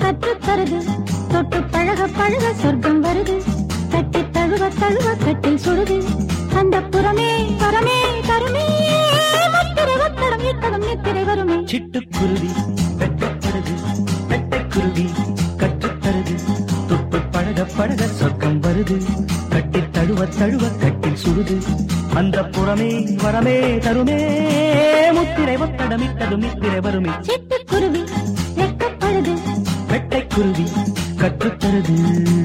கற்றுத் தருது தொட்டு பழக பழக சொர்க்கம் வருது கட்டி தழுவ தழுவ கட்டில் சுடுது அந்த புறமே பரமே தருமே முத்திரை ஒத்தடம் இட்டதும் நித்திரை வருமே சிட்டுக்குருவி வெட்டப்படுது வெட்டைக்குருவி கற்றுத்தருது தொட்டு பழக பழக சொர்க்கம் வருது கட்டி தழுவ தழுவ கட்டில் சுடுது அந்த புறமே வரமே தருமே முத்திரை ஒத்தடமிட்டது மித்திரை வருமே சிட்டுக்குருவி வெட்கப்படுது வெட்டைக்குருவி கற்றுத்தருது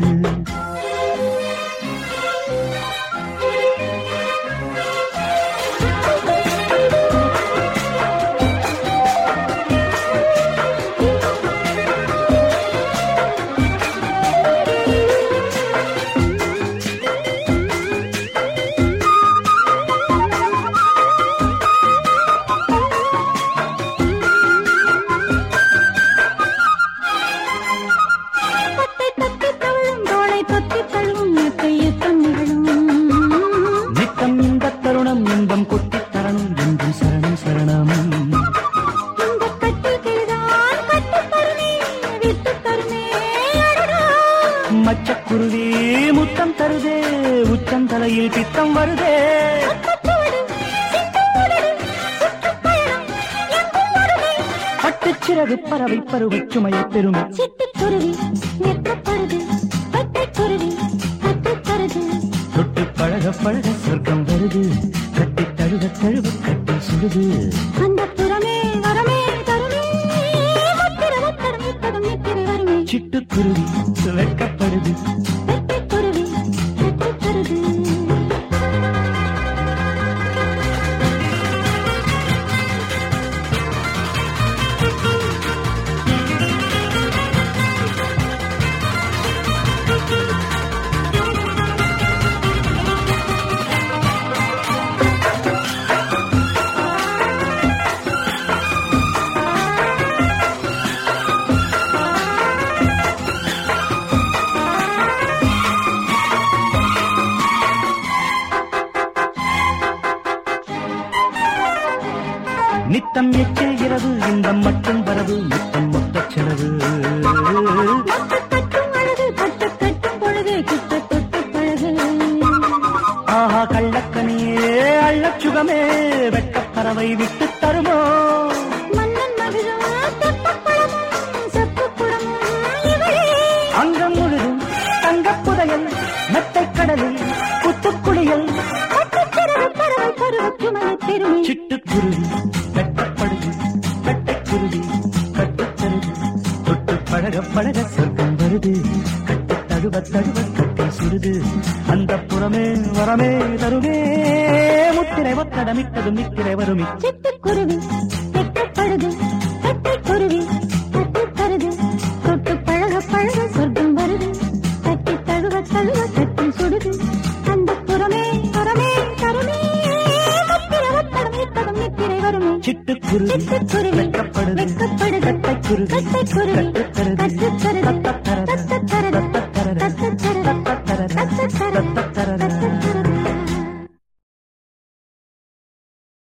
தத்தை தத்தி தழுவும் தோளை தொத்தி தழுவும் மெத்தை யுத்தம் நிகழும் நித்தம் இந்த தருணம் இன்பம் கொட்டித் தரணும் என்றும் சரணம் சரணம் இந்த கட்டில் கீழ்தான் கட்டுத் தருமே விட்டுத் தருமே அடடா. மச்சக்குருவி முத்தம் தருதே உச்சம் தலையில் பித்தம் வருதே பட்டுவடு, சிந்தும் உதடு, சுற்றுப் பயணம், எங்கும் வருமே. பட்டுச்சிறகு பறவை பருவச் சுமையை பெருமை சிட்டுக்குருவி வெட்கப்படுது வெட்டைக்குருவி கற்றுத் தருது தொட்டு பழக பழக சொர்க்கம் வருது கட்டி தழுவ தழுவ கட்டி சுடுது அந்த புறமே வரமே தருமே முத்திரை ஒத்தடம் இட்டதும் நித்திரை வருமே சிட்டுக்குருவி வெட்கப்படுது வெட்டைக்குருவி கற்றுத் தருது நித்தம் எச்சில் இரவு இன்பம் மட்டும் வரவு மொத்தம் மொத்த செலவு மொத்த கட்டும் அழகு பட்டு கட்டும் பொழுது கிட்ட தொட்டு பழகு ஆஹா கள்ளக்கனியே அள்ளச் சுகமே வெட்டப் பறவை விட்டு தருமோ மன்னன் மகிழும் தெப்பப்பழமும் செப்புக்குடமும் இவளே அங்கம் முழுதும் தங்கப் புதையல் மெத்தைக் கடலில் புத்துக்குளியல் பட்டுச்சிறகு பறவை பருவச் சுமையை பெருமை சிட்டுக்குருவி வெட்டப்படுது வெட்டைக்குருவி கட்டுத்தருது தொட்டு பழக பழக சொர்க்கம் வருது கட்டு தழுவ தழுவ கட்டி சுடுது அந்த புறமே வரமே தருமே முத்திரை ஒத்தடமிட்டது மித்திரை வருமி சிட்டுக்குருவி வெட்டப்படுது வெட்டைக்குருவி கற்றுத் தருது தொட்டு பழக பழக சொர்க்கம் வருது கட்டி தழுவ தழுவ கட்டி சுடுது அந்த புறமே பரமே தருமே முத்திரை ஒத்தடம் இட்டதும் நித்திரை வருமே சிட்டுக்குருவி சிட்டுக்குருவி வெட்டப்படுது வெட்கப்படுது கட்டைக்குருவி கட்டைக்குருவி கட்டுத்தருது கற்றுத்தருது தத்தத்தரது தத்தத்தரது